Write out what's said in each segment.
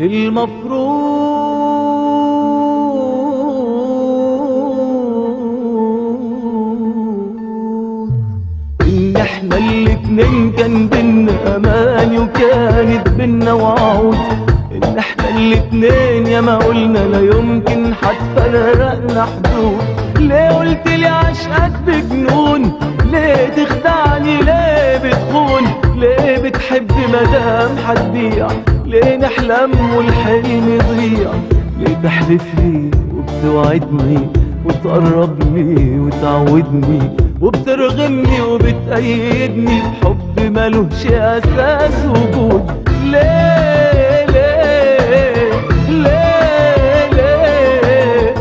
المفروض ان احنا الاتنين كان بينا اماني وكانت بينا وعود ان احنا الاتنين يا ما قلنا لا يمكن هتفرقنا حدود ليه قلت لي عشقك بجنون ليه تخدعني ليه بتخون ليه بتحب مدام هتبيع ليه نحلم والحلم يضيع ليه تحلف لي وبتوعدني وتقربني وتعودني وبترغمني وبتأيدني بحب ملوش أساس وجود ليه ليه ليه ليه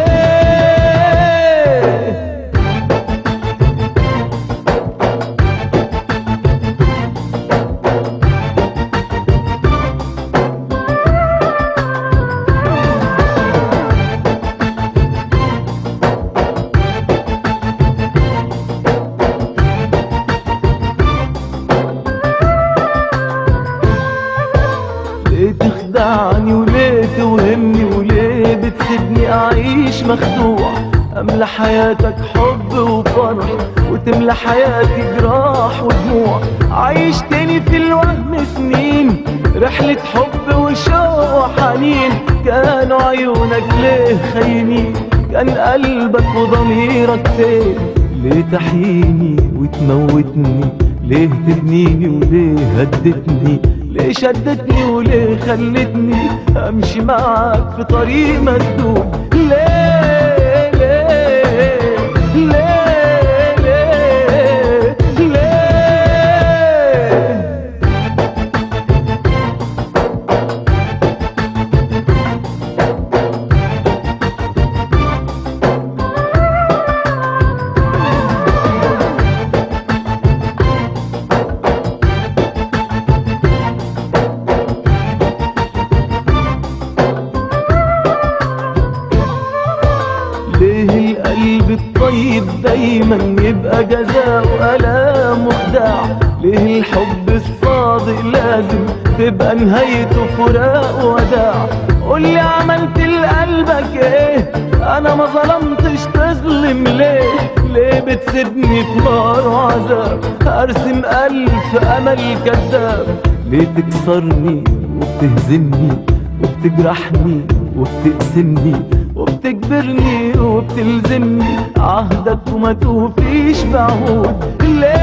ليه ليه تخدعني وليه توهمني وليه بتسيبني اعيش مخدوع املى حياتك حب وفرح وتملى حياتي جراح ودموع عايش تاني في الوهم سنين رحلة حب وشوق وحنين كانوا عيونك ليه خاينين كان قلبك وضميرك فين ليه تحييني وتموتني ليه تبنيني وليه هدتني ليه شدتني وليه خلتني امشي معاك في طريق مسدود ليه ليه ليه ليه ليه ليه القلب الطيب دايما يبقى جزاء وألام وخداع ليه الحب الصادق لازم تبقى نهايته فراق وداع قولي عملت لقلبك ايه انا ما ظلمتش تظلم ليه ليه بتسيبني في نار وعذاب ارسم الف امل كذاب ليه تكسرني وبتهزمني وبتجرحني وبتقسمني وبتجبرني وبتلزمني عهدك وما توفيش بعهود ليه